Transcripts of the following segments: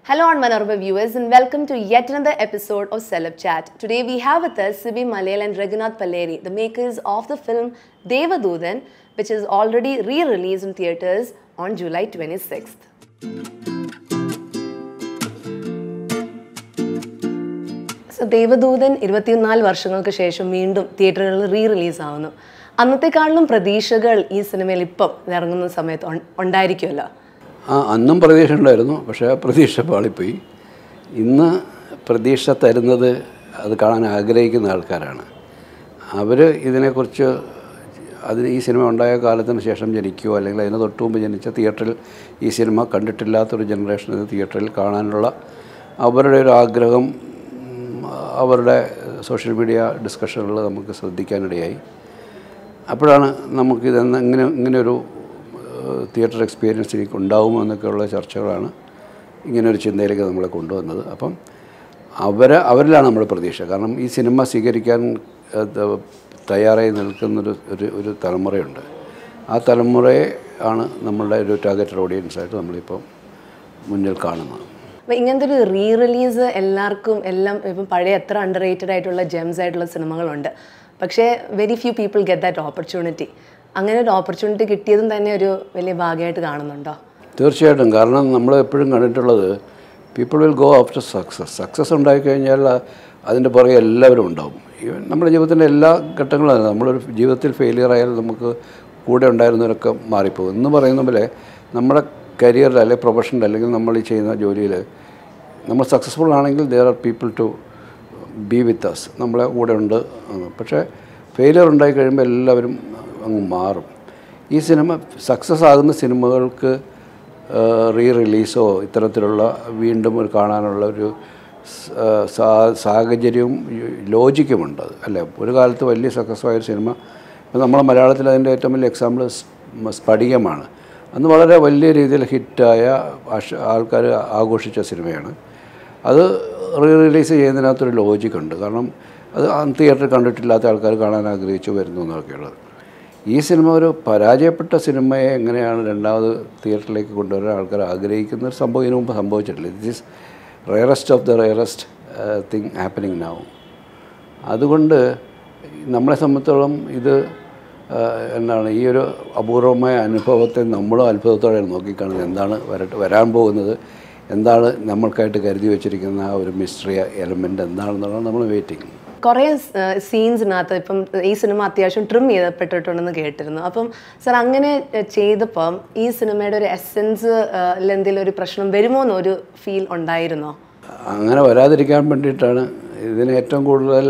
Hello, on Manorama viewers, and welcome to yet another episode of Celeb Chat. Today we have with us Sibi Malayal and Raghunath Palleri, the makers of the film Devadudan, which is already re-released in theaters on July 26th. So Devadoothan ഇരുപത്തിനാല് വർഷങ്ങൾക്ക് ശേഷം വീണ്ടും തിയേറ്ററുകളിൽ re release ആവുന്നു അന്നത്തെക്കാളിലും പ്രതീക്ഷകൾ ഈ സിനിമയിൽ ഇപ്പം ഇറങ്ങുന്ന സമയത്ത് ഉൺ- ഉണ്ടായിരിക്കുമല്ലോ ആ അന്നും പ്രതീക്ഷ ഉണ്ടായിരുന്നു പക്ഷേ ആ പ്രതീക്ഷ പാളിപ്പോയി ഇന്ന് പ്രതീക്ഷ തരുന്നത് അത് കാണാൻ ആഗ്രഹിക്കുന്ന ആൾക്കാരാണ് അവർ ഇതിനെക്കുറിച്ച് അതിന് ഈ സിനിമ ഉണ്ടായ കാലത്തിന് ശേഷം ജനിക്കുകയോ അല്ലെങ്കിൽ അതിന് തൊട്ട് മുമ്പ് ജനിച്ച തിയേറ്ററിൽ ഈ സിനിമ കണ്ടിട്ടില്ലാത്തൊരു ജനറേഷൻ ഇത് തിയേറ്ററിൽ കാണാനുള്ള അവരുടെ ഒരു ആഗ്രഹം ഉം, അവരുടെ സോഷ്യൽ മീഡിയ ഡിസ്കഷനുകൾ നമുക്ക് ശ്രദ്ധിക്കാനിടയായി അപ്പോഴാണ് നമുക്കിതെന്ന് ഇങ്ങനെ ഇങ്ങനെയൊരു ഏഹ്, തിയേറ്റർ എക്സ്പീരിയൻസ് എനിക്ക് ഉണ്ടാവുമോ എന്നൊക്കെയുള്ള ചർച്ചകളാണ് ഇങ്ങനൊരു ചിന്തയിലേക്ക് നമ്മളെ കൊണ്ടുവന്നത് അപ്പം അവരെ അവരിലാണ് നമ്മുടെ പ്രതീക്ഷ കാരണം ഈ സിനിമ സ്വീകരിക്കാൻ ഏഹ്, ത- തയ്യാറായി നിൽക്കുന്നൊരു ഒരു ഒരു തലമുറയുണ്ട് ആ തലമുറയെ ആണ് നമ്മളുടെ ഒരു ടാർഗറ്റഡ് ഓഡിയൻസായിട്ട് നമ്മളിപ്പം മുന്നിൽ കാണുന്നത് അപ്പം ഇങ്ങനത്തെ ഒരു റീ റിലീസ് എല്ലാവർക്കും എല്ലാം ഇപ്പം പഴയ എത്ര അണ്ടർ റേറ്റഡ് ആയിട്ടുള്ള ജെംസ് ആയിട്ടുള്ള സിനിമകളുണ്ട് പക്ഷേ very few people get that opportunity അങ്ങനെ ഒരു ഓപ്പർച്യൂണിറ്റി കിട്ടിയതും തന്നെ ഒരു വലിയ ഭാഗ്യമായിട്ട് കാണുന്നുണ്ടോ തീർച്ചയായിട്ടും കാരണം നമ്മൾ എപ്പോഴും കണ്ടിട്ടുള്ളത് people will go after success success ഉണ്ടായിക്കഴിഞ്ഞാൽ അതിൻ്റെ പുറകെ എല്ലാവരും ഉണ്ടാവും ഈവൻ നമ്മുടെ ജീവിതത്തിൻ്റെ എല്ലാ ഘട്ടങ്ങളും അല്ല നമ്മളൊരു ജീവിതത്തിൽ ഫെയിലിയർ ആയാൽ നമുക്ക് കൂടെ ഉണ്ടായിരുന്നവരൊക്കെ മാറിപ്പോകും എന്ന് പറയുന്ന പോലെ നമ്മുടെ കരിയറിൽ അല്ലെങ്കിൽ പ്രൊഫഷനിൽ അല്ലെങ്കിൽ നമ്മൾ ഈ ചെയ്യുന്ന ജോലിയിൽ നമ്മൾ സക്സസ്ഫുൾ ആണെങ്കിൽ there are people to be with us നമ്മളെ കൂടെ ഉണ്ട് എന്ന്. പക്ഷേ ഫെയിലിയർ ഉണ്ടായി കഴിയുമ്പോൾ എല്ലാവരും അങ്ങ് മാറും ഈ സിനിമ സക്സസ് ആകുന്ന സിനിമകൾക്ക് റീ റിലീസോ ഇത്തരത്തിലുള്ള വീണ്ടും ഒരു കാണാനുള്ള ഒരു സ- ആ, സാ- സാഹചര്യവും ലോജിക്കുമുണ്ട് അത് അല്ലേ ഒരു കാലത്ത് വലിയ സക്സസ് ആയൊരു സിനിമ ഇപ്പം നമ്മളെ മലയാളത്തിൽ അതിൻ്റെ ഏറ്റവും വലിയ എക്സാമ്പിൾ സ്ഫടികമാണ് അന്ന് വളരെ വലിയ രീതിയിൽ ഹിറ്റായ ആൾക്കാർ ആഘോഷിച്ച സിനിമയാണ് അത് റീ റിലീസ് ചെയ്യുന്നതിനകത്തൊരു ലോജിക്കുണ്ട് കാരണം അത് തിയേറ്ററിൽ കണ്ടിട്ടില്ലാത്ത ആൾക്കാർ കാണാൻ ആഗ്രഹിച്ചു വരുന്നു എന്നൊക്കെയുള്ളത് ഈ സിനിമ ഒരു പരാജയപ്പെട്ട സിനിമയെ എങ്ങനെയാണ് രണ്ടാമത് തിയേറ്ററിലേക്ക് കൊണ്ടുവരാൻ ആൾക്കാർ ആഗ്രഹിക്കുന്ന ഒരു സംഭവം ഇതിനു മുമ്പ് സംഭവിച്ചിട്ടില്ല this is rarest of the rarest thing happening now അതുകൊണ്ട് നമ്മളെ സംബന്ധിച്ചോളം ഇത് ആ, എന്താണ് ഈ ഒരു അപൂർവമായ അനുഭവത്തെ നമ്മളും അത്ഭുതത്തോടെ നോക്കിക്കാണുന്നത് എന്താണ് വരട്ട് വരാൻ പോകുന്നത് എന്താണ് നമ്മൾക്കായിട്ട് കരുതി വെച്ചിരിക്കുന്ന ആ ഒരു മിസ്റ്ററി എലമെൻ്റ് എന്താണെന്നുള്ളത് നമ്മൾ വെയിറ്റിംഗ് കുറേ സീൻസിനകത്ത് ഇപ്പം ഈ സിനിമ അത്യാവശ്യം ട്രിം ചെയ്യപ്പെട്ടിട്ടുണ്ടെന്ന് കേട്ടിരുന്നു അപ്പം സർ അങ്ങനെ ഏഹ്, ചെയ്തപ്പം ഈ സിനിമയുടെ ഒരു എസെൻസ് എന്തെങ്കിലും ഒരു പ്രശ്നം വരുമോ എന്നൊരു ഫീൽ ഉണ്ടായിരുന്നോ അങ്ങനെ വരാതിരിക്കാൻ വേണ്ടിയിട്ടാണ് ഇതിനെ ഏറ്റവും കൂടുതൽ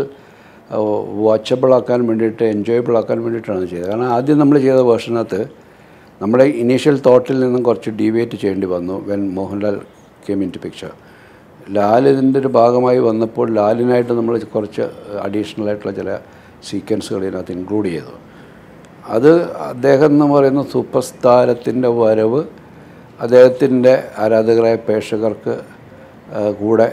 വാച്ചബിൾ ആക്കാൻ വേണ്ടിയിട്ട് എൻജോയബിൾ ആക്കാൻ വേണ്ടിയിട്ടാണ് ചെയ്തത് കാരണം ആദ്യം നമ്മൾ ചെയ്ത വേർഷനകത്ത് നമ്മുടെ ഇനീഷ്യൽ തോട്ടിൽ നിന്നും കുറച്ച് ഡീവിയേറ്റ് ചെയ്യേണ്ടി വന്നു when Mohanlal came into picture Lal ഇതിൻ്റെ ഒരു ഭാഗമായി വന്നപ്പോൾ ലാലിനായിട്ട് നമ്മൾ കുറച്ച് അഡീഷണൽ ആയിട്ടുള്ള ചില സീക്വൻസുകൾ ഇതിനകത്ത് ഇൻക്ലൂഡ് ചെയ്തു അത് അദ്ദേഹം എന്ന് പറയുന്ന സൂപ്പർ താരത്തിൻ്റെ വരവ് അദ്ദേഹത്തിൻ്റെ ആരാധകരായ പ്രേക്ഷകർക്ക് ആ, കൂടെ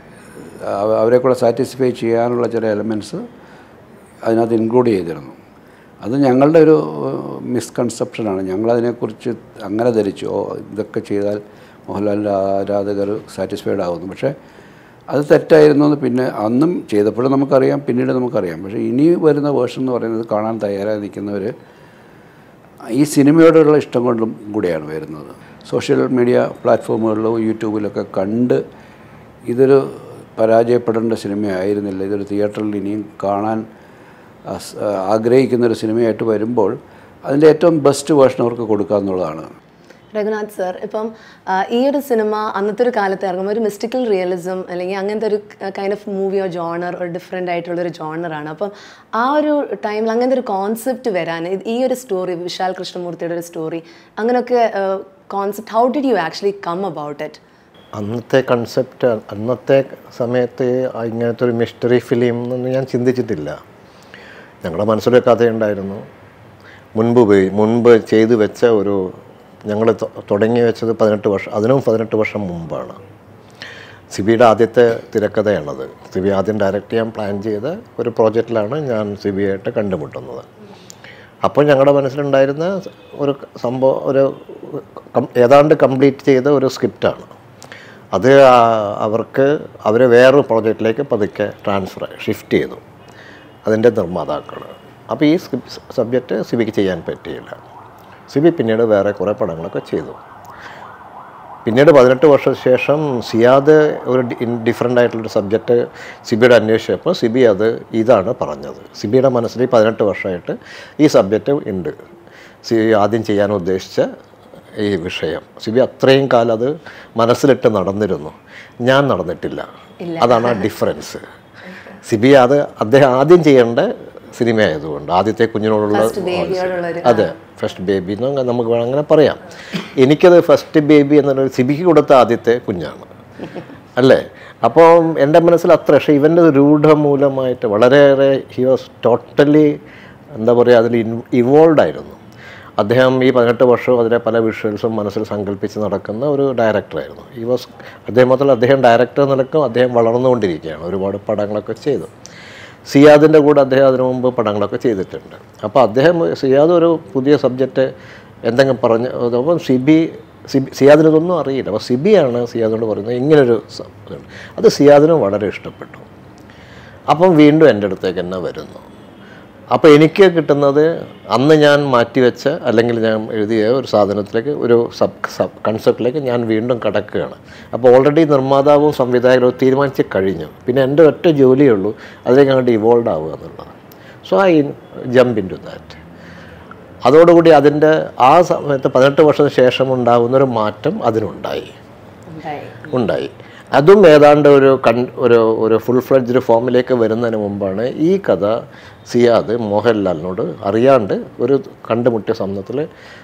അവ- അവരെ കൂടെ സാറ്റിസ്ഫൈ ചെയ്യാനുള്ള ചില എലമെൻറ്റ്സ് അതിനകത്ത് ഇൻക്ലൂഡ് ചെയ്തിരുന്നു അത് ഞങ്ങളുടെ ഒരു മിസ്കൺസെപ്ഷനാണ് ഞങ്ങളതിനെക്കുറിച്ച് അങ്ങനെ ധരിച്ചു ഓ ഇതൊക്കെ ചെയ്താൽ മോഹൻലാലിൻ്റെ ആരാധകർ സാറ്റിസ്ഫൈഡ് ആകുന്നു പക്ഷേ അത് തെറ്റായിരുന്നു എന്ന് പിന്നെ അന്നും ചെയ്തപ്പോഴും നമുക്കറിയാം പിന്നീട് നമുക്കറിയാം പക്ഷേ ഇനി വരുന്ന വേർഷൻ എന്ന് പറയുന്നത് കാണാൻ തയ്യാറായി നിൽക്കുന്നവർ ഈ സിനിമയോടുള്ള ഇഷ്ടം കൊണ്ടും കൂടിയാണ് വരുന്നത് സോഷ്യൽ മീഡിയ പ്ലാറ്റ്ഫോമുകളിലും യൂട്യൂബിലൊക്കെ കണ്ട് ഇതൊരു പരാജയപ്പെടേണ്ട സിനിമയായിരുന്നില്ല ഇതൊരു തിയേറ്ററിൽ ഇനിയും കാണാൻ അസ്- ആഗ്രഹിക്കുന്ന ഒരു സിനിമയായിട്ട് വരുമ്പോൾ അതിൻ്റെ ഏറ്റവും ബെസ്റ്റ് വേർഷൻ അവർക്ക് കൊടുക്കുക എന്നുള്ളതാണ് രഘുനാഥ് സർ ഇപ്പം ആ, ഈ ഒരു സിനിമ അന്നത്തെ ഒരു കാലത്ത് ഇറങ്ങുമ്പോൾ ഒരു മിസ്റ്റിക്കൽ റിയലിസം അല്ലെങ്കിൽ അങ്ങനത്തെ ഒരു കൈൻഡ് ഓഫ് മൂവിയോ ജോണർ ഒരു ഡിഫറെൻ്റ് ആയിട്ടുള്ളൊരു ജോണറാണ് അപ്പം ആ ഒരു ടൈമിൽ അങ്ങനത്തെ ഒരു കോൺസെപ്റ്റ് വരാൻ ഇത് ഈ ഒരു സ്റ്റോറി വിശാൽ കൃഷ്ണമൂർത്തിയുടെ ഒരു സ്റ്റോറി അങ്ങനെയൊക്കെ concept how did you actually come about it അന്നത്തെ കൺസെപ്റ്റ് അന്നത്തെ സമയത്ത് ഇങ്ങനത്തെ ഒരു മിസ്റ്ററി ഫിലിം എന്നൊന്നും ഞാൻ ചിന്തിച്ചിട്ടില്ല ഞങ്ങളുടെ മനസ്സിലൊരു കഥയുണ്ടായിരുന്നു മുൻപ് പോയി മുൻപ് ചെയ്തു വെച്ച ഒരു ഞങ്ങൾ തുടങ്ങി വെച്ചത് പതിനെട്ട് വർഷം അതിനും പതിനെട്ട് വർഷം മുമ്പാണ് സിബിയുടെ ആദ്യത്തെ തിരക്കഥയാണത് സിബി ആദ്യം ഡയറക്റ്റ് ചെയ്യാൻ പ്ലാൻ ചെയ്ത ഒരു പ്രോജക്റ്റിലാണ് ഞാൻ സിബിയായിട്ട് കണ്ടുമുട്ടുന്നത് അപ്പോൾ ഞങ്ങളുടെ മനസ്സിലുണ്ടായിരുന്ന ഒരു സംഭവം ഒരു കം- ഏതാണ്ട് കംപ്ലീറ്റ് ചെയ്ത ഒരു സ്ക്രിപ്റ്റാണ് അത് ആ- അവർക്ക് അവരെ വേറൊരു പ്രോജക്റ്റിലേക്ക് പതുക്കെ ട്രാൻസ്ഫർ ഷിഫ്റ്റ് ചെയ്തു അതിൻ്റെ നിർമ്മാതാക്കൾ അപ്പോൾ ഈ സബ്ജക്റ്റ് സിബിക്ക് ചെയ്യാൻ പറ്റിയില്ല സിബി പിന്നീട് വേറെ കുറേ പടങ്ങളൊക്കെ ചെയ്തു പിന്നീട് പതിനെട്ട് വർഷത്തിന് ശേഷം സിയാദ് ഒരു ഡിഫറെൻ്റ് ആയിട്ടുള്ളൊരു സബ്ജക്റ്റ് സിബിയുടെ അന്വേഷിച്ചപ്പോൾ സിബി അത് ഇതാണ് പറഞ്ഞത് സിബിയുടെ മനസ്സിൽ ഈ പതിനെട്ട് വർഷമായിട്ട് ഈ സബ്ജക്റ്റ് ഉണ്ട് സിബി ആദ്യം ചെയ്യാൻ ഉദ്ദേശിച്ച ഈ വിഷയം സിബി അത്രയും കാലം അത് മനസ്സിലിട്ട് നടന്നിരുന്നു ഞാൻ നടന്നിട്ടില്ല അതാണ് ആ ഡിഫറൻസ് സിബി അത് അദ്ദേഹം ആദ്യം ചെയ്യേണ്ട സിനിമ ആയതുകൊണ്ട് ആദ്യത്തെ കുഞ്ഞിനോടുള്ള ബേബിയോടുള്ളൊരു അതെ ഫസ്റ്റ് ബേബി എന്ന് നമുക്ക് വേണം അങ്ങനെ പറയാം എനിക്കത് ഫസ്റ്റ് ബേബി എന്നുള്ളൊരു സിബിക്ക് കൊടുത്ത ആദ്യത്തെ കുഞ്ഞാണ് അല്ലേ അപ്പോൾ എൻ്റെ മനസ്സിൽ അത്ര പക്ഷേ ഇവൻ്റെ രൂഢമൂലമായിട്ട് വളരെയേറെ ഹി വാസ് ടോട്ടലി എന്താ പറയുക അതിൽ ഇൻവോൾവ് ആയിരുന്നു അദ്ദേഹം ഈ പതിനെട്ട് വർഷവും അതിലെ പല വിഷ്വൽസും മനസ്സിൽ സങ്കല്പിച്ച് നടക്കുന്ന ഒരു ഡയറക്ടറായിരുന്നു ഈ വാസ് അദ്ദേഹം മാത്രമല്ല അദ്ദേഹം ഡയറക്ടർ നിലക്കും അദ്ദേഹം വളർന്നുകൊണ്ടിരിക്കുകയാണ് ഒരുപാട് പടങ്ങളൊക്കെ ചെയ്തു സിയാദിൻ്റെ കൂടെ അദ്ദേഹം അതിനു മുമ്പ് പടങ്ങളൊക്കെ ചെയ്തിട്ടുണ്ട് അപ്പോൾ അദ്ദേഹം സിയാദ് ഒരു പുതിയ സബ്ജക്റ്റ് എന്തെങ്കിലും പറഞ്ഞ് അപ്പം സിബി സിബി സിയാദിന് ഇതൊന്നും അറിയില്ല അപ്പോൾ സിബിയാണ് സിയാദിനോട് പറയുന്നത് ഇങ്ങനൊരു സ- ഇതുണ്ട് അത് സിയാദിനും വളരെ ഇഷ്ടപ്പെട്ടു അപ്പം വീണ്ടും എൻ്റെ അടുത്തേക്ക് തന്നെ വരുന്നു അപ്പോൾ എനിക്ക് കിട്ടുന്നത് അന്ന് ഞാൻ മാറ്റിവെച്ച അല്ലെങ്കിൽ ഞാൻ എഴുതിയ ഒരു സാധനത്തിലേക്ക് ഒരു സബ് സബ് കൺസെപ്റ്റിലേക്ക് ഞാൻ വീണ്ടും കടക്കുകയാണ് അപ്പോൾ ഓൾറെഡി നിർമ്മാതാവും സംവിധായകരും തീരുമാനിച്ച് കഴിഞ്ഞു പിന്നെ എൻ്റെ ഒറ്റ ജോലിയേ ഉള്ളൂ അതിലേക്ക് അങ്ങോട്ട് ഇവോൾവ് ആവുക എന്നുള്ളത് so I jump into that അതോടുകൂടി അതിൻ്റെ ആ സമയത്ത് പതിനെട്ട് വർഷത്തിന് ശേഷം ഉണ്ടാകുന്നൊരു മാറ്റം അതിനുണ്ടായി ഉണ്ടായി ഉണ്ടായി അതും ഏതാണ്ട് ഒരു കൺ ഒരു ഒരു ഫുൾ ഫ്ലഡ്ജ് ഫോമിലേക്ക് വരുന്നതിന് മുമ്പാണ് ഈ കഥ സിയാദ് മോഹൻലാലിനോട് അറിയാണ്ട് ഒരു കണ്ടുമുട്ടിയ സമയത്തിൽ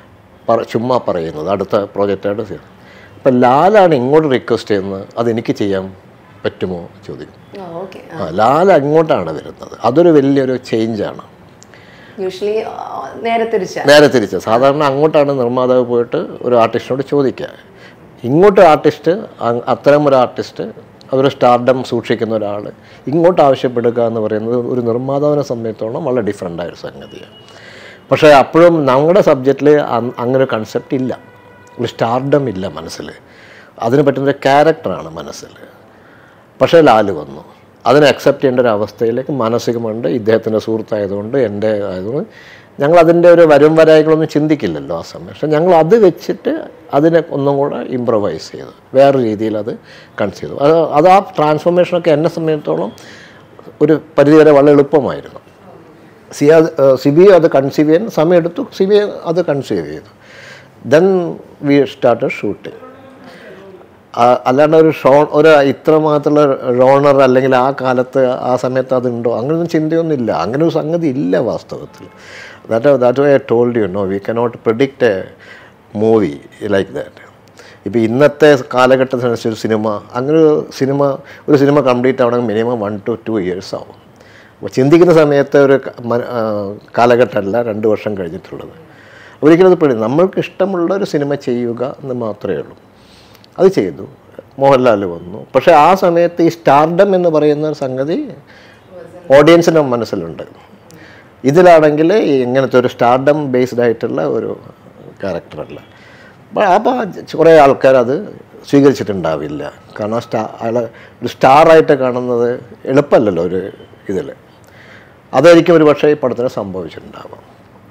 പറ ചുമ്മാ പറയുന്നത് അടുത്ത പ്രോജക്റ്റായിട്ട് സിയാദ് അപ്പം ലാലാണ് ഇങ്ങോട്ട് റിക്വസ്റ്റ് ചെയ്യുന്നത് അതെനിക്ക് ചെയ്യാൻ പറ്റുമോ ചോദിക്കും ഓക്കെ ആ ലാൽ അങ്ങോട്ടാണ് വരുന്നത് അതൊരു വലിയൊരു ചേഞ്ചാണ് യൂഷ്വലി നേരെ തിരിച്ച നേരെ തിരിച്ച് സാധാരണ അങ്ങോട്ടാണ് നിർമ്മാതാവ് പോയിട്ട് ഒരു ആർട്ടിസ്റ്റിനോട് ചോദിക്കുക ഇങ്ങോട്ട് ആർട്ടിസ്റ്റ് അ- അത്തരം ഒരു ആർട്ടിസ്റ്റ് അതൊരു സ്റ്റാർഡം സൂക്ഷിക്കുന്ന ഒരാൾ ഇങ്ങോട്ട് ആവശ്യപ്പെടുക എന്ന് പറയുന്നത് ഒരു നിർമ്മാതാവിനെ സംബന്ധിച്ചോളം വളരെ ഡിഫറെൻ്റ് ആയൊരു സംഗതിയാണ് പക്ഷേ അപ്പോഴും നമ്മുടെ സബ്ജക്റ്റിൽ അങ്ങനെ ഒരു കൺസെപ്റ്റ് ഇല്ല ഒരു സ്റ്റാർഡം ഇല്ല മനസ്സിൽ അതിന് പറ്റുന്നൊരു ക്യാരക്ടറാണ് മനസ്സിൽ പക്ഷേ ലാല് വന്നു അതിനെ അക്സെപ്റ്റ് ചെയ്യേണ്ട ഒരു അവസ്ഥയിലേക്ക് മാനസികമുണ്ട് ഇദ്ദേഹത്തിൻ്റെ സുഹൃത്തായതുകൊണ്ട് എൻ്റെ ആയതുകൊണ്ട് ഞങ്ങൾ അതിൻ്റെ ഒരു വരും വരായികളൊന്നും ചിന്തിക്കില്ലല്ലോ ആ സമയം പക്ഷെ ഞങ്ങൾ അത് വെച്ചിട്ട് അതിനെ ഒന്നും കൂടെ ഇമ്പ്രവൈസ് ചെയ്തു വേറെ രീതിയിൽ അത് കൺസ് ചെയ്തു അത് അത് ആ ട്രാൻസ്ഫോർമേഷനൊക്കെ എന്നെ സംബന്ധിച്ചിടത്തോളം ഒരു പരിധിവരെ വളരെ എളുപ്പമായിരുന്നു സിയ സിബി അത് കൺസീവ് ചെയ്യാൻ സമയമെടുത്തു സിബി അത് കൺസീവ് ചെയ്തു ദെൻ വി സ്റ്റാർട്ട് ഷൂട്ടിങ് ആ- അല്ലാണ്ട് ഒരു ഷോ ഒരു ഇത്ര മാത്രമുള്ള റോണർ അല്ലെങ്കിൽ ആ കാലത്ത് ആ സമയത്ത് അതുണ്ടോ അങ്ങനെയൊന്നും ചിന്തയൊന്നും ഇല്ല അങ്ങനെ ഒരു സംഗതി ഇല്ല വാസ്തവത്തിൽ that that I told you no we cannot predict a movie like that ഇപ്പോൾ ഇന്നത്തെ കാലഘട്ടത്തിനനുസരിച്ച് ഒരു സിനിമ അങ്ങനെ ഒരു സിനിമ ഒരു സിനിമ കംപ്ലീറ്റ് ആവണമെങ്കിൽ minimum one two two years ആവും അപ്പോൾ ചിന്തിക്കുന്ന സമയത്ത് ഒരു ക- മ- ആ, കാലഘട്ടമല്ല രണ്ട് വർഷം കഴിഞ്ഞിട്ടുള്ളത് ഒരിക്കലും അത് പെടും നമ്മൾക്ക് ഇഷ്ടമുള്ള ഒരു സിനിമ ചെയ്യുക എന്ന് മാത്രമേ ഉള്ളൂ അത് ചെയ്തു മോഹൻലാൽ വന്നു പക്ഷേ ആ സമയത്ത് ഈ സ്റ്റാർഡം എന്ന് പറയുന്ന ഒരു സംഗതി ഓഡിയൻസിൻ്റെ മനസ്സിലുണ്ട് ഇതിലാണെങ്കിൽ ഈ ഇങ്ങനത്തെ ഒരു സ്റ്റാർഡം ബേസ്ഡ് ആയിട്ടുള്ള ഒരു ക്യാരക്ടറല്ല അപ്പോൾ കുറേ ആൾക്കാർ അത് സ്വീകരിച്ചിട്ടുണ്ടാവില്ല കാരണം ആ സ്റ്റാ അയാളെ ഒരു സ്റ്റാറായിട്ട് കാണുന്നത് എളുപ്പമല്ലല്ലോ ഒരു ഇതിൽ അതായിരിക്കും ഒരു പക്ഷേ ഈ പടത്തിന് സംഭവിച്ചിട്ടുണ്ടാവാം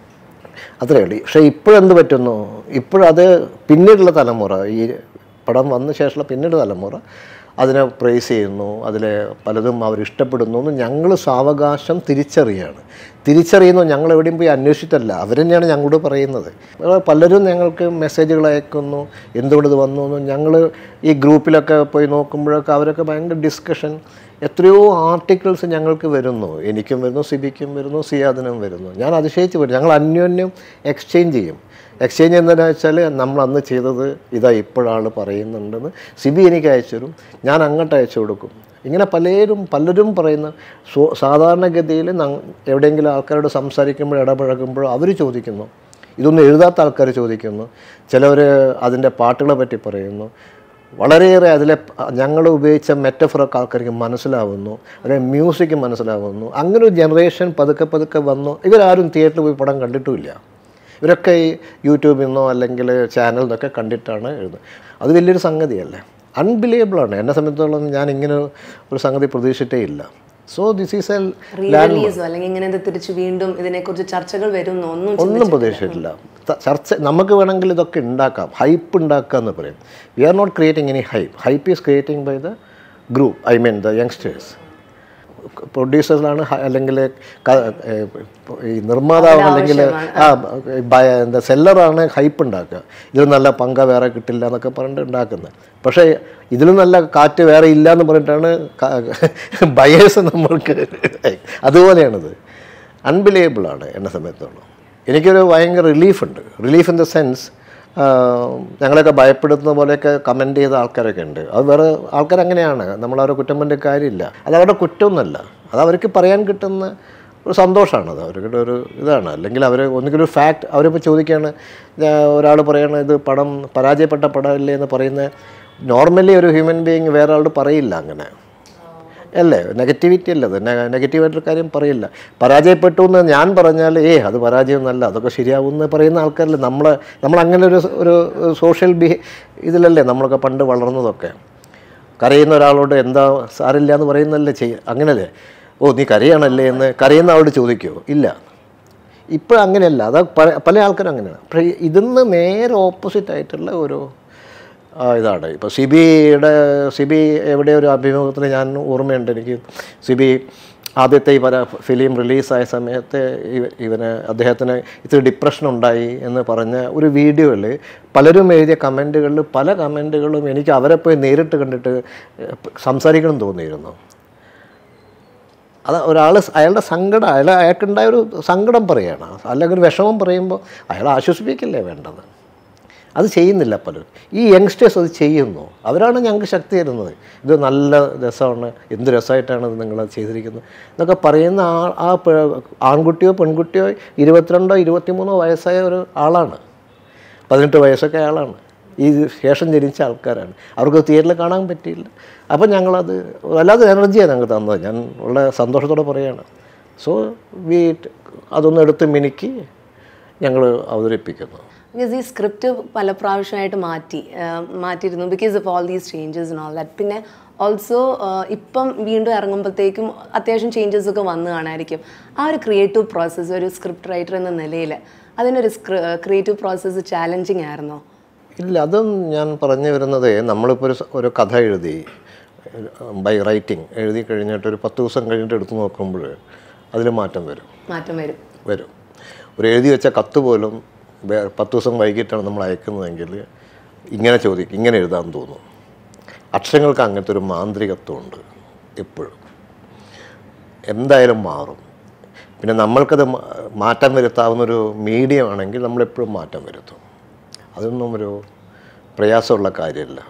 അത്രയേ ഉള്ളൂ പക്ഷേ ഇപ്പോഴെന്ത് പറ്റുന്നു ഇപ്പോഴത് പിന്നീടുള്ള തലമുറ ഈ പടം വന്ന ശേഷമുള്ള പിന്നീട് തലമുറ അതിനെ പ്രൈസ് ചെയ്യുന്നു അതിൽ പലതും അവർ ഇഷ്ടപ്പെടുന്നു എന്ന് ഞങ്ങൾ സാവകാശം തിരിച്ചറിയാണ് തിരിച്ചറിയുന്നു ഞങ്ങൾ എവിടെയും പോയി അന്വേഷിച്ചിട്ടല്ല അവർ തന്നെയാണ് ഞങ്ങളോട് പറയുന്നത് അപ്പോൾ പലരും ഞങ്ങൾക്ക് മെസ്സേജുകൾ അയക്കുന്നു എന്തുകൊണ്ട് ഇത് വന്നു എന്ന് ഞങ്ങൾ ഈ ഗ്രൂപ്പിലൊക്കെ പോയി നോക്കുമ്പോഴൊക്കെ അവരൊക്കെ ഭയങ്കര ഡിസ്കഷൻ എത്രയോ ആർട്ടിക്കിൾസ് ഞങ്ങൾക്ക് വരുന്നു എനിക്കും വരുന്നു സിബിക്കും വരുന്നു സിയാദിനും വരുന്നു ഞാൻ അതിശയിച്ച് വരും ഞങ്ങൾ അന്യോന്യം എക്സ്ചേഞ്ച് ചെയ്യും എക്സ്ചേഞ്ച് എന്താണെന്ന് വെച്ചാൽ നമ്മൾ അന്ന് ചെയ്തത് ഇതാ ഇപ്പോഴാണ് പറയുന്നുണ്ടെന്ന് സിബി എനിക്ക് അയച്ചു തരും ഞാൻ അങ്ങോട്ട് അയച്ചു കൊടുക്കും ഇങ്ങനെ പലരും പലരും പറയുന്ന സോ സാധാരണഗതിയിൽ ന- എവിടെയെങ്കിലും ആൾക്കാരോട് സംസാരിക്കുമ്പോൾ ഇടപഴകുമ്പോഴോ അവർ ചോദിക്കുന്നു ഇതൊന്നും എഴുതാത്ത ആൾക്കാർ ചോദിക്കുന്നു ചിലവർ അതിൻ്റെ പാട്ടുകളെ പറ്റി പറയുന്നു വളരെയേറെ അതിലെ ഞങ്ങൾ ഉപയോഗിച്ച മെറ്റഫറൊക്കെ ആൾക്കാർക്ക് മനസ്സിലാവുന്നു അതിലെ മ്യൂസിക് മനസ്സിലാവുന്നു അങ്ങനെ ഒരു ജനറേഷൻ പതുക്കെ പതുക്കെ വന്നു ഇവരാരും തിയേറ്ററിൽ പോയി പടം കണ്ടിട്ടുമില്ല ഇവരൊക്കെ ഈ യൂട്യൂബിൽ നിന്നോ അല്ലെങ്കിൽ ചാനലിൽ നിന്നൊക്കെ കണ്ടിട്ടാണ് എഴുതുന്നത് അത് വലിയൊരു സംഗതിയല്ലേ അൺബിലീവബിളാണ് എന്നെ സംബന്ധിച്ചിടത്തോളം ഞാൻ ഇങ്ങനെ ഒരു സംഗതി പ്രതീക്ഷിച്ചിട്ടേ ഇല്ല സോ ദിസ് ഈസ് എ റീറിലീസോ അല്ലെങ്കിൽ ഇങ്ങനെ ഇത് തിരിച്ച് വീണ്ടും ഇതിനെക്കുറിച്ച് ചർച്ചകൾ വരുന്നു ഒന്നും ഒന്നും പ്രതീക്ഷിച്ചിട്ടില്ല ത- ചർച്ച നമുക്ക് വേണമെങ്കിൽ ഇതൊക്കെ ഉണ്ടാക്കാം ഹൈപ്പ് ഉണ്ടാക്കുക എന്ന് പറയും we are not creating any hype hype is creating by the group I mean the youngsters പ്രൊഡ്യൂസേഴ്സാണ് അല്ലെങ്കിൽ ക- ഏ, ഈ നിർമ്മാതാവ് അല്ലെങ്കിൽ ആ ബ- എന്താ സെല്ലറാണ് ഹൈപ്പ് ഉണ്ടാക്കുക ഇതിൽ നല്ല പങ്ക വേറെ കിട്ടില്ല എന്നൊക്കെ പറഞ്ഞിട്ട് ഉണ്ടാക്കുന്നത് പക്ഷേ ഇതിലും നല്ല കാറ്റ് വേറെ ഇല്ല എന്ന് പറഞ്ഞിട്ടാണ് ബയേഴ്സ് നമ്മൾക്ക് അതുപോലെയാണിത് അൺബിലീവബിളാണ് എന്നെ സമയത്തോളം എനിക്കൊരു ഭയങ്കര റിലീഫുണ്ട് റിലീഫ് ഇൻ ദ സെൻസ് ഞങ്ങളെയൊക്കെ ഭയപ്പെടുത്തുന്ന പോലെയൊക്കെ കമൻറ്റ് ചെയ്ത ആൾക്കാരൊക്കെ ഉണ്ട് അത് വേറെ ആൾക്കാർ അങ്ങനെയാണ് നമ്മൾ അവരെ കുറ്റം പറഞ്ഞ കാര്യമില്ല അത് അവരുടെ കുറ്റമൊന്നുമല്ല അത് അവർക്ക് പറയാൻ കിട്ടുന്ന ഒരു സന്തോഷമാണത് അവരുടെ ഒരു ഇതാണ് അല്ലെങ്കിൽ അവർ ഒന്നുകിലും ഒരു ഫാക്ട് അവരിപ്പോൾ ചോദിക്കുകയാണ് ഒരാൾ പറയാണ് ഇത് പടം പരാജയപ്പെട്ട പടമല്ലേ എന്ന് പറയുന്ന നോർമലി ഒരു ഹ്യൂമൻ ബീയിങ് വേറെ ആളോട് പറയില്ല അങ്ങനെ അല്ലേ നെഗറ്റിവിറ്റി അല്ല അത് നെഗറ്റീവായിട്ടൊരു കാര്യം പറയില്ല പരാജയപ്പെട്ടു എന്ന് ഞാൻ പറഞ്ഞാൽ ഏ അത് പരാജയമൊന്നുമല്ല അതൊക്കെ ശരിയാവും എന്ന് പറയുന്ന ആൾക്കാരല്ലേ നമ്മൾ നമ്മൾ അങ്ങനെ ഒരു ഒരു സോഷ്യൽ ബിഹേ ഇതിലല്ലേ നമ്മളൊക്കെ പണ്ട് വളർന്നതൊക്കെ കരയുന്ന ഒരാളോട് എന്താ സാരില്ല എന്ന് പറയുന്നല്ലേ ചെയ്യ അങ്ങനല്ലേ ഓ നീ കരയാണല്ലേ എന്ന് കരയുന്ന ആളോട് ചോദിക്കുമോ ഇല്ല ഇപ്പോൾ അങ്ങനെയല്ല അത് പല പല ആൾക്കാരും അങ്ങനെയാണ് പക്ഷേ ഇതിന്ന് നേരെ ഓപ്പോസിറ്റ് ആയിട്ടുള്ള ഒരു ആ, ഇതാണ് ഇപ്പോൾ സിബിയുടെ സിബി എവിടെ ഒരു അഭിമുഖത്തിൽ ഞാൻ ഓർമ്മയുണ്ട് എനിക്ക് സിബി ആദ്യത്തെ ഈ പല ഫിലിം റിലീസായ സമയത്ത് ഇവ- ഇവന് അദ്ദേഹത്തിന് ഇത്തിരി ഡിപ്രഷൻ ഉണ്ടായി എന്ന് പറഞ്ഞ ഒരു വീഡിയോയിൽ പലരും എഴുതിയ കമൻറ്റുകളിൽ പല കമൻറ്റുകളും എനിക്ക് അവരെ പോയി നേരിട്ട് കണ്ടിട്ട് ഏഹ്, സംസാരിക്കണം തോന്നിയിരുന്നു അത് ഒരാൾ അയാളുടെ സങ്കടം അയാൾ അയാൾക്കുണ്ടായ ഒരു സങ്കടം പറയുകയാണ് അല്ലെങ്കിൽ ഒരു വിഷമം പറയുമ്പോൾ അയാൾ ആശ്വസിപ്പിക്കല്ലേ വേണ്ടത് അത് ചെയ്യുന്നില്ല പലരും ഈ യങ്സ്റ്റേഴ്സ് അത് ചെയ്യുന്നു അവരാണ് ഞങ്ങൾക്ക് ശക്തി തരുന്നത് ഇത് നല്ല രസമാണ് എന്ത് രസമായിട്ടാണ് ഇത് നിങ്ങൾ ചെയ്തിരിക്കുന്നത് എന്നൊക്കെ പറയുന്ന ആ ആ പെ- ആൺകുട്ടിയോ പെൺകുട്ടിയോ ഇരുപത്തിരണ്ടോ ഇരുപത്തിമൂന്നോ വയസ്സായ ഒരു ആളാണ് പതിനെട്ട് വയസ്സൊക്കെ ആളാണ് ഈ ശേഷം ജനിച്ച ആൾക്കാരാണ് അവർക്ക് തിയേറ്ററിൽ കാണാൻ പറ്റിയില്ല അപ്പം ഞങ്ങളത് വല്ലാതെ എനർജിയാണ് ഞങ്ങൾക്ക് തന്നത് ഞാൻ വളരെ സന്തോഷത്തോടെ പറയുകയാണ് സോ വി അതൊന്ന് എടുത്ത് മിനുക്കി ഞങ്ങൾ അവതരിപ്പിക്കുന്നു ബിക്കോസ് ഈ സ്ക്രിപ്റ്റ് പല പ്രാവശ്യമായിട്ട് മാറ്റി ആ, മാറ്റിയിരുന്നു because of all these changes and all that പിന്നെ ഓൾസോ ഇപ്പം വീണ്ടും ഇറങ്ങുമ്പോഴത്തേക്കും അത്യാവശ്യം ചേഞ്ചസ് ഒക്കെ വന്നു കാണായിരിക്കും ആ ഒരു ക്രിയേറ്റീവ് പ്രോസസ്സ് ഒരു സ്ക്രിപ്റ്റ് റൈറ്റർ എന്ന നിലയിൽ അതിനൊരു ക്രിയേറ്റീവ് പ്രോസസ്സ് ചാലഞ്ചിങ് ആയിരുന്നോ ഇല്ല അതും ഞാൻ പറഞ്ഞു വരുന്നത് നമ്മളിപ്പോൾ ഒരു സ- ഒരു കഥ എഴുതി ബൈ റൈറ്റിംഗ് എഴുതി കഴിഞ്ഞിട്ട് ഒരു പത്ത് ദിവസം കഴിഞ്ഞിട്ട് എടുത്തു നോക്കുമ്പോൾ അതിൽ മാറ്റം വരും മാറ്റം വരും വരും ഒരു എഴുതി വെച്ച കത്ത് പോലും വേ- പത്ത് ദിവസം വൈകിട്ടാണ് നമ്മൾ അയക്കുന്നതെങ്കിൽ ഇങ്ങനെ ചോദിക്കും ഇങ്ങനെ എഴുതാൻ തോന്നും അക്ഷരങ്ങൾക്ക് അങ്ങനത്തെ ഒരു മാന്ത്രികത്വമുണ്ട് എപ്പോഴും എന്തായാലും മാറും പിന്നെ നമ്മൾക്കത് മാ- മാറ്റം വരുത്താവുന്ന ഒരു മീഡിയം ആണെങ്കിൽ നമ്മളെപ്പോഴും മാറ്റം വരുത്തും അതൊന്നും ഒരു പ്രയാസമുള്ള കാര്യമല്ല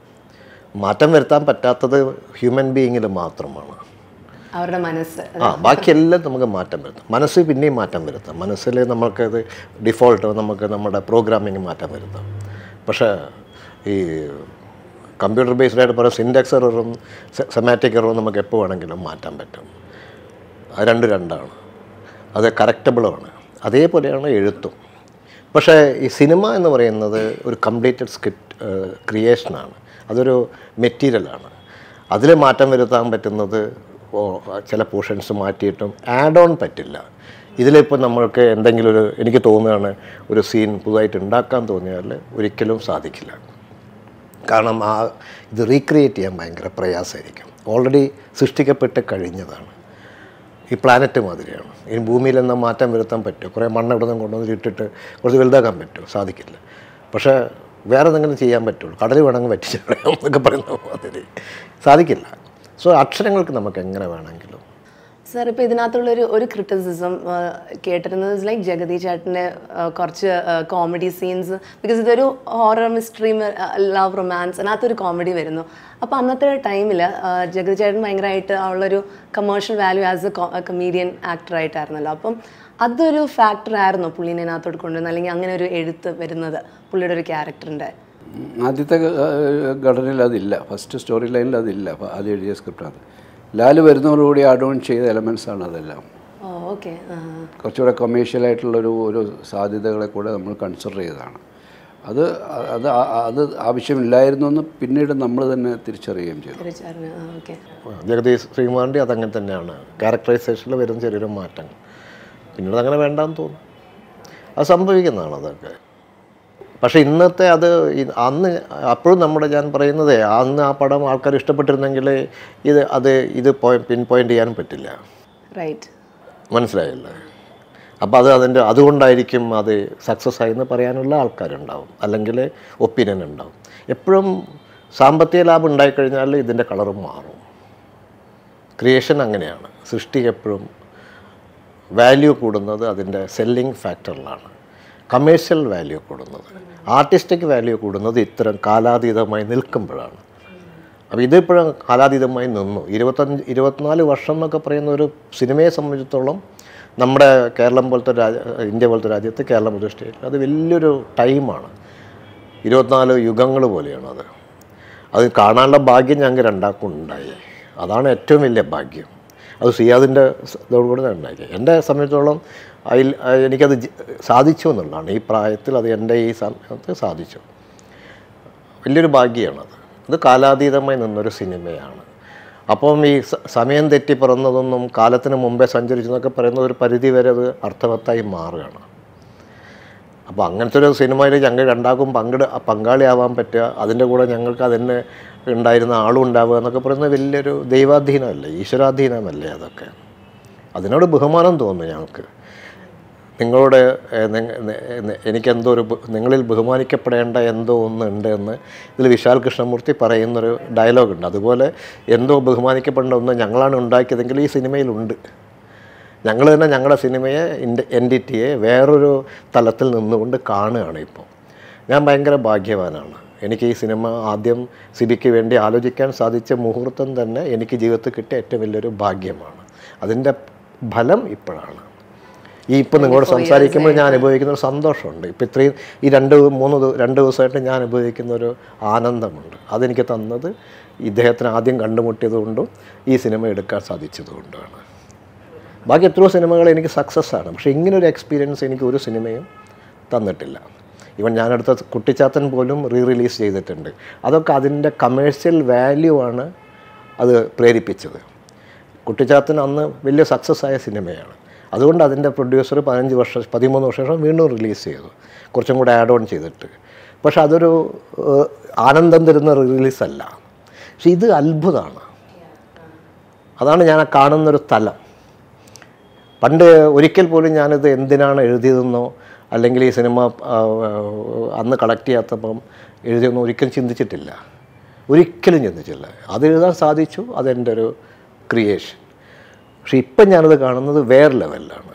മാറ്റം വരുത്താൻ പറ്റാത്തത് ഹ്യൂമൻ ബീയിങ്ങിൽ മാത്രമാണ് അവരുടെ മനസ്സ് ആ ബാക്കിയെല്ലാം നമുക്ക് മാറ്റം വരുത്താം മനസ്സ് പിന്നെയും മാറ്റം വരുത്താം മനസ്സിൽ നമുക്കത് ഡിഫോൾട്ട് നമുക്ക് നമ്മുടെ പ്രോഗ്രാമിങ് മാറ്റം വരുത്താം പക്ഷേ ഈ കമ്പ്യൂട്ടർ ബേസ്ഡ് ആയിട്ട് പറയുന്ന സിൻഡെക്സ് എററും സെമാറ്റിക് എററും നമുക്ക് എപ്പോൾ വേണമെങ്കിലും മാറ്റാൻ പറ്റും അത് രണ്ട് രണ്ടാണ് അത് കറക്റ്റബിളുമാണ് അതേപോലെയാണ് എഴുത്തും പക്ഷേ ഈ സിനിമ എന്ന് പറയുന്നത് ഒരു കംപ്ലീറ്റഡ് സ്ക്രിപ്റ്റ് ക്രിയേഷനാണ് അതൊരു മെറ്റീരിയലാണ് അതിൽ മാറ്റം വരുത്താൻ പറ്റുന്നത് ഓ, ചില പോർഷൻസ് മാറ്റിയിട്ടും ആഡ് ഓൺ പറ്റില്ല ഇതിലിപ്പോൾ നമ്മൾക്ക് എന്തെങ്കിലും ഒരു എനിക്ക് തോന്നുകയാണ് ഒരു സീൻ പുതുതായിട്ട് ഉണ്ടാക്കാൻ തോന്നിയാൽ ഒരിക്കലും സാധിക്കില്ല കാരണം ആ ഇത് റീക്രിയേറ്റ് ചെയ്യാൻ ഭയങ്കര പ്രയാസമായിരിക്കും ഓൾറെഡി സൃഷ്ടിക്കപ്പെട്ട് കഴിഞ്ഞതാണ് ഈ പ്ലാനറ്റ് മാതിരിയാണ് ഇനി ഭൂമിയിൽ എന്നാ മാറ്റം വരുത്താൻ പറ്റുമോ കുറേ മണ്ണ് ഇവിടെ നിന്ന് കൊണ്ടുവന്ന് ഇട്ടിട്ട് കുറച്ച് വലുതാക്കാൻ പറ്റുമോ സാധിക്കില്ല പക്ഷേ വേറെ എന്തെങ്കിലും ചെയ്യാൻ പറ്റുള്ളൂ കടൽ വേണമെങ്കിൽ പറ്റിച്ച് കളയാം എന്നൊക്കെ പറയുന്ന മാതിരി സാധിക്കില്ല സോ അക്ഷരങ്ങൾക്ക് നമുക്ക് എങ്ങനെ വേണമെങ്കിലും സാർ ഇപ്പോൾ ഇതിനകത്തുള്ളൊരു ഒരു ക്രിറ്റിസിസം കേട്ടിരുന്നത് ലൈക്ക് ജഗതി ചേട്ടൻ്റെ കുറച്ച് കോമഡി സീൻസ് ബിക്കോസ് ഇതൊരു ഹോറർ മിസ്റ്ററി ലവ് റൊമാൻസ് അതിനകത്തൊരു കോമഡി വരുന്നു അപ്പോൾ അന്നത്തെ ടൈമിൽ ജഗതി ചേട്ടൻ ഭയങ്കരമായിട്ട് ഉള്ളൊരു commercial value as a comedian ആക്ടറായിട്ടായിരുന്നല്ലോ അപ്പം അതൊരു ഫാക്ടർ ആയിരുന്നു പുള്ളീനെ അതിനകത്തോട്ട് കൊണ്ടുവരുന്നത് അല്ലെങ്കിൽ അങ്ങനെ ഒരു എഴുത്ത് വരുന്നത് പുള്ളിയുടെ ഒരു ക്യാരക്ടറിൻ്റെ ആദ്യത്തെ ഏഹ്, ഘടനയിൽ അതില്ല ഫസ്റ്റ് സ്റ്റോറി ലൈനിൽ അതില്ല അപ്പോൾ ആദ്യം എഴുതിയ സ്ക്രിപ്റ്റാണ് ലാല് വരുന്നതോടുകൂടി ആഡ് ഓൺ ചെയ്ത എലമെൻസ് ആണ് അതെല്ലാം ഓ ഓക്കെ കുറച്ചുകൂടെ കൊമേഴ്ഷ്യലായിട്ടുള്ളൊരു ഒരു സാധ്യതകളെ കൂടെ നമ്മൾ കൺസിഡർ ചെയ്തതാണ് അത് അത് ആ- അത് ആവശ്യമില്ലായിരുന്നു എന്ന് പിന്നീട് നമ്മൾ തന്നെ തിരിച്ചറിയുകയും ചെയ്തു തിരിച്ചറിഞ്ഞു ആ ഓക്കെ ജഗദീഷ് ശ്രീകുമാറിൻ്റെ അതങ്ങനെ തന്നെയാണ് ക്യാരക്ടറൈസേഷനിൽ വരുന്ന ചെറിയൊരു മാറ്റങ്ങൾ പിന്നീട് അങ്ങനെ വേണ്ടാന്ന് തോന്നും അത് സംഭവിക്കുന്നതാണ് അതൊക്കെ പക്ഷേ ഇന്നത്തെ അത് ഇ- അന്ന് അപ്പോഴും നമ്മുടെ ഞാൻ പറയുന്നത് അന്ന് ആ പടം ആൾക്കാർ ഇഷ്ടപ്പെട്ടിരുന്നെങ്കിൽ ഇത് അത് ഇത് പിൻ പോയിൻ്റ് ചെയ്യാൻ പറ്റില്ല റൈറ്റ് മനസ്സിലായില്ലേ അപ്പോൾ അത് അതിൻ്റെ അതുകൊണ്ടായിരിക്കും അത് സക്സസ് ആയി എന്ന് പറയാനുള്ള ആൾക്കാരുണ്ടാവും അല്ലെങ്കിൽ ഒപ്പീനിയൻ ഉണ്ടാവും എപ്പോഴും സാമ്പത്തിക ലാഭം ഉണ്ടായിക്കഴിഞ്ഞാൽ ഇതിൻ്റെ കളറും മാറും ക്രിയേഷൻ അങ്ങനെയാണ് സൃഷ്ടി എപ്പോഴും വാല്യൂ കൂടുന്നത് അതിൻ്റെ സെല്ലിംഗ് ഫാക്ടറിലാണ് കമേഴ്ഷ്യൽ വാല്യൂ കൂടുന്നത് ആർട്ടിസ്റ്റിക് വാല്യൂ കൂടുന്നത് ഇത്തരം കാലാതീതമായി നിൽക്കുമ്പോഴാണ് അപ്പോൾ ഇതിപ്പോഴും കാലാതീതമായി നിന്നു ഇരുപത്തഞ്ച് ഇരുപത്തിനാല് വർഷം എന്നൊക്കെ പറയുന്ന ഒരു സിനിമയെ സംബന്ധിച്ചിടത്തോളം നമ്മുടെ കേരളം പോലത്തെ രാജ ഇന്ത്യ പോലത്തെ രാജ്യത്ത് കേരളം പോലത്തെ സ്റ്റേറ്റിൽ അത് വലിയൊരു ടൈമാണ് ഇരുപത്തിനാല് യുഗങ്ങൾ പോലെയാണ് അത് അത് കാണാനുള്ള ഭാഗ്യം ഞങ്ങൾക്ക് രണ്ടാൾക്കും ഉണ്ടായി അതാണ് ഏറ്റവും വലിയ ഭാഗ്യം അത് സിയാദിൻ്റെ ഇതോടുകൂടി തന്നെ ഉണ്ടാക്കി എൻ്റെ സംബന്ധിച്ചോളം അതിൽ അഹ് എനിക്കത് ജി- സാധിച്ചു എന്നുള്ളതാണ് ഈ പ്രായത്തിൽ അത് എൻ്റെ ഈ സമയത്ത് സാധിച്ചു വലിയൊരു ഭാഗ്യമാണത് ഇത് കാലാതീതമായി നിന്നൊരു സിനിമയാണ് അപ്പം ഈ സ- സമയം തെറ്റി പിറന്നതൊന്നും കാലത്തിന് മുമ്പേ സഞ്ചരിച്ചു എന്നൊക്കെ പറയുന്ന ഒരു പരിധി വരെ അത് അർത്ഥവത്തായി മാറുകയാണ് അപ്പോൾ അങ്ങനത്തെ ഒരു സിനിമയിൽ ഞങ്ങൾ രണ്ടാക്കും പങ്കെടു പങ്കാളിയാവാൻ പറ്റുക അതിൻ്റെ കൂടെ ഞങ്ങൾക്ക് അതിന് ഉണ്ടായിരുന്ന ആളും ഉണ്ടാവുക എന്നൊക്കെ പറയുന്നത് വലിയൊരു ദൈവാധീനമല്ലേ ഈശ്വരാധീനമല്ലേ അതൊക്കെ അതിനോട് ബഹുമാനം തോന്നുന്നു ഞങ്ങൾക്ക് നിങ്ങളോട് ഏഹ്, നിങ്ങ- നെ- നെ- എനിക്കെന്തോ ഒരു ബ- നിങ്ങളിൽ ബഹുമാനിക്കപ്പെടേണ്ട എന്തോ ഒന്ന് ഉണ്ട് എന്ന് ഇതിൽ വിശാൽ കൃഷ്ണമൂർത്തി പറയുന്നൊരു ഡയലോഗുണ്ട് അതുപോലെ എന്തോ ബഹുമാനിക്കപ്പെടേണ്ട ഒന്ന് ഞങ്ങളാണ് ഉണ്ടാക്കിയതെങ്കിൽ ഈ സിനിമയിലുണ്ട് ഞങ്ങൾ തന്നെ ഞങ്ങളുടെ സിനിമയെ ഇൻ്റെ എൻറ്റിറ്റിയെ വേറൊരു തലത്തിൽ നിന്നുകൊണ്ട് കാണുകയാണ് ഇപ്പോൾ ഞാൻ ഭയങ്കര ഭാഗ്യവാനാണ് എനിക്ക് ഈ സിനിമ ആദ്യം സിബിക്ക് വേണ്ടി ആലോചിക്കാൻ സാധിച്ച മുഹൂർത്തം തന്നെ എനിക്ക് ജീവിതത്തിൽ കിട്ടിയ ഏറ്റവും വലിയൊരു ഭാഗ്യമാണ് അതിൻ്റെ ഫലം ഇപ്പോഴാണ് ഈ ഇപ്പം നിങ്ങളോട് സംസാരിക്കുമ്പോൾ ഞാൻ അനുഭവിക്കുന്ന ഒരു സന്തോഷമുണ്ട് ഇപ്പം ഇത്രയും ഈ രണ്ട് മൂന്ന് ദിവ- രണ്ട് ദിവസമായിട്ട് ഞാൻ അനുഭവിക്കുന്ന ഒരു ആനന്ദമുണ്ട് അതെനിക്ക് തന്നത് ഇദ്ദേഹത്തിന് ആദ്യം കണ്ടുമുട്ടിയതുകൊണ്ടും ഈ സിനിമ എടുക്കാൻ സാധിച്ചതുകൊണ്ടുമാണ് ബാക്കി എത്രയോ സിനിമകൾ എനിക്ക് സക്സസ് ആണ് പക്ഷേ ഇങ്ങനൊരു എക്സ്പീരിയൻസ് എനിക്ക് ഒരു സിനിമയും തന്നിട്ടില്ല ഇവൻ ഞാനെടുത്ത കുട്ടിച്ചാത്തൻ പോലും റീ റിലീസ് ചെയ്തിട്ടുണ്ട് അതൊക്കെ അതിൻ്റെ കമേഴ്ഷ്യൽ വാല്യൂ ആണ് അത് പ്രേരിപ്പിച്ചത് കുട്ടിച്ചാത്തൻ അന്ന് വലിയ സക്സസ് ആയ സിനിമയാണ് അതുകൊണ്ട് അതിൻ്റെ പ്രൊഡ്യൂസർ പതിനഞ്ച് വർഷം പതിമൂന്ന് വർഷം ശേഷം വീണ്ടും റിലീസ് ചെയ്തു കുറച്ചും കൂടെ ആഡ് ഓൺ ചെയ്തിട്ട് പക്ഷെ അതൊരു ഏഹ്, ആനന്ദം തരുന്ന റിലീസല്ല പക്ഷെ ഇത് അത്ഭുതമാണ് അതാണ് ഞാൻ ആ കാണുന്നൊരു തലം പണ്ട് ഒരിക്കൽ പോലും ഞാനിത് എന്തിനാണ് എഴുതിയതെന്നോ അല്ലെങ്കിൽ ഈ സിനിമ ആ, അന്ന് കളക്ട് ചെയ്യാത്തപ്പം എഴുതിയെന്നോ ഒരിക്കലും ചിന്തിച്ചിട്ടില്ല ഒരിക്കലും ചിന്തിച്ചില്ല അത് എഴുതാൻ സാധിച്ചു അതെൻ്റെ ഒരു ക്രിയേഷൻ പക്ഷെ ഇപ്പം ഞാനത് കാണുന്നത് വേറെ ലെവലിലാണ്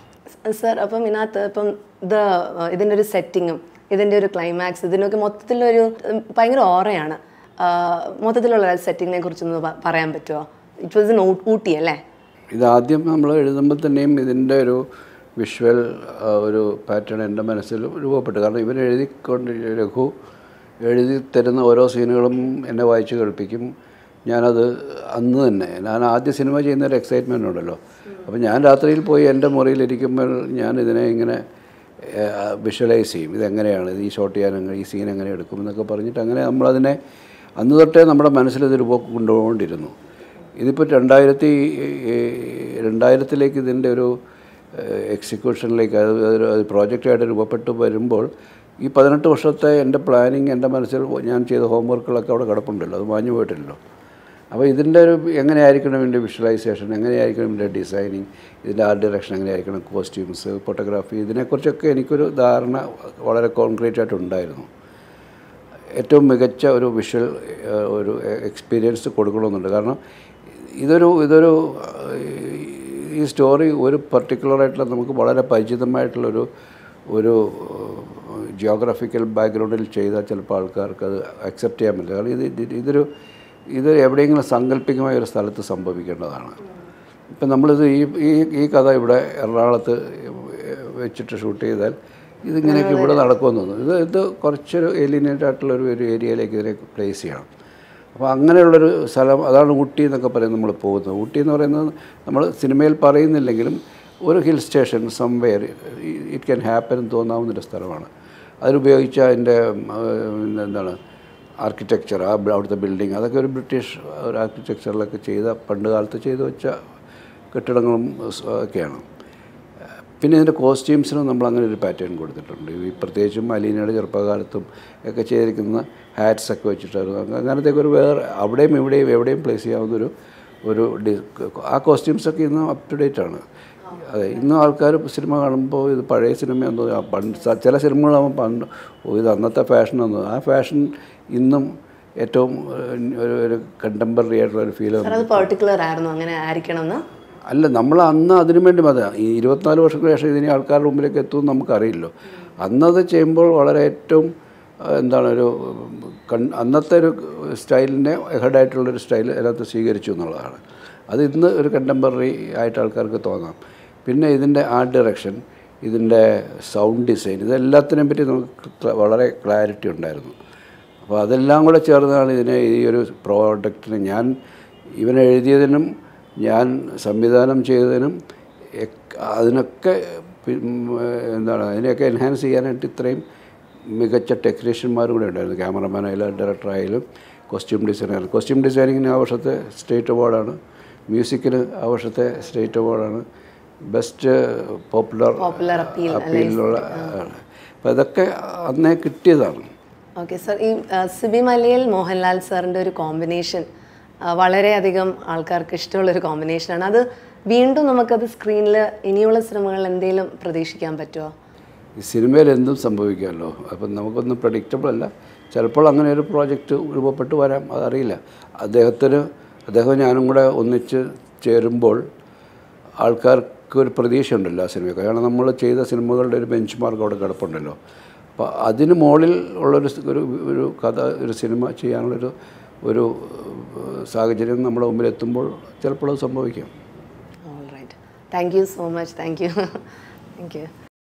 സർ അപ്പം ഇതിനകത്ത് ഇപ്പം ഇത് ഇതിൻ്റെ ഒരു സെറ്റിങ്ങും ഇതിൻ്റെ ഒരു ക്ലൈമാക്സ് ഇതിനൊക്കെ മൊത്തത്തിലൊരു ഉം, ഭയങ്കര ഓറയാണ് ആ, മൊത്തത്തിലുള്ള സെറ്റിങ്ങിനെ കുറിച്ചൊന്ന് പ- പറയാൻ പറ്റുമോ ഇറ്റ് വാസ് ഇൻ ഊട്ടി അല്ലേ ഇതാദ്യം നമ്മൾ എഴുതുമ്പോൾ തന്നെയും ഇതിൻ്റെ ഒരു വിഷ്വൽ ഒരു പാറ്റേൺ എൻ്റെ മനസ്സിൽ രൂപപ്പെട്ടു കാരണം ഇവൻ എഴുതിക്കൊണ്ട് രഘു എഴുതി തരുന്ന ഓരോ സീനുകളും എന്നെ വായിച്ച് കേൾപ്പിക്കും ഞാനത് അന്ന് തന്നെ ഞാൻ ആദ്യ സിനിമ ചെയ്യുന്ന ഒരു എക്സൈറ്റ്മെൻ്റ് ഉണ്ടല്ലോ അപ്പോൾ ഞാൻ രാത്രിയിൽ പോയി എൻ്റെ മുറിയിലിരിക്കുമ്പോൾ ഞാൻ ഇതിനെ ഇങ്ങനെ വിഷ്വലൈസ് ചെയ്യും ഇതെങ്ങനെയാണ് ഇത് ഈ ഷോട്ട് ചെയ്യാൻ എങ്ങനെ ഈ സീൻ എങ്ങനെ എടുക്കും എന്നൊക്കെ പറഞ്ഞിട്ട് അങ്ങനെ നമ്മളതിനെ അന്ന് തൊട്ടേ നമ്മുടെ മനസ്സിൽ ഇതൊരു പോക്ക് കൊണ്ടുപോകൊണ്ടിരുന്നു ഇതിപ്പോൾ രണ്ടായിരത്തി രണ്ടായിരത്തിലേക്ക് ഇതിൻ്റെ ഒരു എക്സിക്യൂഷനിലേക്ക് അത് ഒരു പ്രോജക്റ്റായിട്ട് രൂപപ്പെട്ട് വരുമ്പോൾ ഈ പതിനെട്ട് വർഷത്തെ എൻ്റെ പ്ലാനിങ് എൻ്റെ മനസ്സിൽ ഞാൻ ചെയ്ത ഹോംവർക്കുകളൊക്കെ അവിടെ കിടപ്പുണ്ടല്ലോ അത് മാഞ്ഞു പോയിട്ടില്ലല്ലോ അപ്പോൾ ഇതിൻ്റെ ഒരു എങ്ങനെയായിരിക്കണം ഇതിൻ്റെ വിഷ്വലൈസേഷൻ എങ്ങനെയായിരിക്കണം ഇതിൻ്റെ ഡിസൈനിങ് ഇതിൻ്റെ ആർട്ട് ഡയറക്ഷൻ എങ്ങനെയായിരിക്കണം കോസ്റ്റ്യൂംസ് ഫോട്ടോഗ്രാഫി ഇതിനെക്കുറിച്ചൊക്കെ എനിക്കൊരു ധാരണ വളരെ കോൺക്രീറ്റ് ആയിട്ട് ഉണ്ടായിരുന്നു ഏറ്റവും മികച്ച ഒരു വിഷ്വൽ ഏഹ്, ഒരു എക്സ്പീരിയൻസ് കൊടുക്കണമെന്നുണ്ട് കാരണം ഇതൊരു ഇതൊരു ഏഹ്, ഈ സ്റ്റോറി ഒരു പർട്ടിക്കുലറായിട്ടുള്ള നമുക്ക് വളരെ പരിചിതമായിട്ടുള്ളൊരു ഒരു ജിയോഗ്രഫിക്കൽ ബാക്ക്ഗ്രൗണ്ടിൽ ചെയ്താൽ ചിലപ്പോൾ ആൾക്കാർക്ക് അത് അക്സെപ്റ്റ് ചെയ്യാൻ പറ്റില്ല കാരണം ഇത് ഇത് ഇതൊരു ഇത് എവിടെയെങ്കിലും സാങ്കല്പികമായ ഒരു സ്ഥലത്ത് സംഭവിക്കേണ്ടതാണ് ഇപ്പം നമ്മളിത് ഈ ഈ ഈ കഥ ഇവിടെ എറണാകുളത്ത് വെച്ചിട്ട് ഷൂട്ട് ചെയ്താൽ ഇതിങ്ങനെയൊക്കെ ഇവിടെ നടക്കുമെന്ന് തോന്നുന്നു ഇത് ഇത് കുറച്ചൊരു എലിനേറ്റ് ആയിട്ടുള്ള ഒരു ഒരു ഏരിയയിലേക്ക് ഇതിനെ പ്ലേസ് ചെയ്യണം അപ്പോൾ അങ്ങനെയുള്ളൊരു സ്ഥലം അതാണ് ഊട്ടി എന്നൊക്കെ പറയുന്നത് നമ്മൾ പോകുന്നത് ഊട്ടി എന്ന് പറയുന്നത് നമ്മൾ സിനിമയിൽ പറയുന്നില്ലെങ്കിലും ഒരു hill station somewhere it can happen എന്ന് തോന്നാവുന്നൊരു സ്ഥലമാണ് അതിലുപയോഗിച്ച അതിൻ്റെ ഉം, ആ, പിന്നെ എന്താണ് ആർക്കിടെക്ചർ ആ ബ- അവിടുത്തെ ബിൽഡിംഗ് അതൊക്കെ ഒരു ബ്രിട്ടീഷ് ഒരു ആർക്കിടെക്ചറിലൊക്കെ ചെയ്ത പണ്ട് കാലത്ത് ചെയ്തു വെച്ച കെട്ടിടങ്ങളും സ് ഒക്കെയാണ് പിന്നെ ഇതിൻ്റെ കോസ്റ്റ്യൂംസിനും നമ്മൾ അങ്ങനെ ഒരു പാറ്റേൺ കൊടുത്തിട്ടുണ്ട് ഈ പ്രത്യേകിച്ചും അലീനയുടെ ചെറുപ്പകാലത്തും ഒക്കെ ചെയ്തിരിക്കുന്ന ഹാറ്റ്സ് ഒക്കെ വെച്ചിട്ടായിരുന്നു അങ്ങ- അങ്ങനത്തെയൊക്കെ ഒരു വേറെ അവിടെയും ഇവിടെയും എവിടെയും പ്ലേസ് ചെയ്യാവുന്നൊരു ഒരു ഡി ആ കോസ്റ്റ്യൂംസൊക്കെ ഇന്ന് അപ് ടു ഡേറ്റ് ആണ് അതെ ഇന്ന് ആൾക്കാർ സിനിമ കാണുമ്പോൾ ഇത് പഴയ സിനിമയെന്ന് തോന്നി ആ പണ്ട് സ- ചില സിനിമകളാകുമ്പോൾ പണ്ട് ഓ ഇത് അന്നത്തെ ഫാഷനൊന്നും ആ ഫാഷൻ ഇന്നും ഏറ്റവും ഏഹ്, ഒരു ഒരു കണ്ടംപററി ആയിട്ടുള്ള ഒരു ഫീൽ സാർ അത് പെർട്ടിക്കുലർ ആയിരുന്നു അങ്ങനെ ആയിരിക്കണം എന്ന് അല്ല നമ്മൾ അന്ന് അതിനു വേണ്ടി മതി ഈ ഇരുപത്തിനാല് വർഷത്തിന് ശേഷം ഇതിന് ആൾക്കാരുടെ മുമ്പിലേക്ക് എത്തുമെന്ന് നമുക്കറിയില്ലോ അന്നത് ചെയ്യുമ്പോൾ വളരെ ഏറ്റവും ആ, എന്താണ് ഒരു കൺ അന്നത്തെ ഒരു സ്റ്റൈലിനെ ഹെഡായിട്ടുള്ളൊരു സ്റ്റൈൽ അതിനകത്ത് സ്വീകരിച്ചു എന്നുള്ളതാണ് അത് ഇന്ന് ഒരു കണ്ടംപററി ആയിട്ട് ആൾക്കാർക്ക് തോന്നാം പിന്നെ ഇതിൻ്റെ ആർട്ട് ഡയറക്ഷൻ ഇതിൻ്റെ സൗണ്ട് ഡിസൈൻ ഇതെല്ലാത്തിനെയും പറ്റി നമുക്ക് ക്ല- വളരെ ക്ലാരിറ്റി ഉണ്ടായിരുന്നു അപ്പോൾ അതെല്ലാം കൂടെ ചേർന്നാണ് ഇതിനെ ഈ ഒരു പ്രോഡക്റ്റിന് ഞാൻ ഇവൻ എഴുതിയതിനും ഞാൻ സംവിധാനം ചെയ്തതിനും എക്ക് അതിനൊക്കെ പി- ഉം, എന്താണ് അതിനെയൊക്കെ എൻഹാൻസ് ചെയ്യാനായിട്ട് ഇത്രയും മികച്ച ടെക്നീഷ്യന്മാരും കൂടെ ഉണ്ടായിരുന്നു ക്യാമറമാൻ ആയാലും ഡയറക്ടർ ആയാലും കോസ്റ്റ്യൂം ഡിസൈനർ കോസ്റ്റ്യൂം ഡിസൈനിങ്ങിന് ആ വർഷത്തെ സ്റ്റേറ്റ് അവാർഡാണ് മ്യൂസിക്കിന് ആ വർഷത്തെ സ്റ്റേറ്റ് അവാർഡാണ് ബെസ്റ്റ് പോപ്പുലർ Popular appeal, അപ്പീലിലുള്ള ആണ് അപ്പോൾ ഇതൊക്കെ അന്നേ കിട്ടിയതാണ് ഓക്കെ സർ ഈ ആ, സിബി മലയിൽ മോഹൻലാൽ സാറിൻ്റെ ഒരു കോമ്പിനേഷൻ വളരെയധികം ആൾക്കാർക്ക് ഇഷ്ടമുള്ളൊരു കോമ്പിനേഷനാണ് അത് വീണ്ടും നമുക്കത് സ്ക്രീനിൽ ഇനിയുള്ള സിനിമകളിൽ എന്തെങ്കിലും പ്രതീക്ഷിക്കാൻ പറ്റുമോ ഈ സിനിമയിൽ എന്തും സംഭവിക്കാമല്ലോ അപ്പം നമുക്കൊന്നും പ്രഡിക്റ്റബിൾ അല്ല ചിലപ്പോൾ അങ്ങനെ ഒരു പ്രോജക്റ്റ് രൂപപ്പെട്ട് വരാം അതറിയില്ല അദ്ദേഹത്തിന് അദ്ദേഹം ഞാനും കൂടെ ഒന്നിച്ച് ചേരുമ്പോൾ ആൾക്കാർക്ക് ഒരു പ്രതീക്ഷ ഉണ്ടല്ലോ ആ സിനിമയ്ക്ക് കാരണം നമ്മൾ ചെയ്ത സിനിമകളുടെ ഒരു ബെഞ്ച് മാർക്ക് അവിടെ കിടപ്പുണ്ടല്ലോ അപ്പോൾ അതിന് മുകളിൽ ഉള്ളൊരു സ് ഒരു ഒരു കഥ ഒരു സിനിമ ചെയ്യാനുള്ളൊരു ഒരു ഏഹ്, സാഹചര്യം നമ്മുടെ മുമ്പിൽ എത്തുമ്പോൾ ചിലപ്പോൾ അത് സംഭവിക്കാം all right thank you so much thank you thank U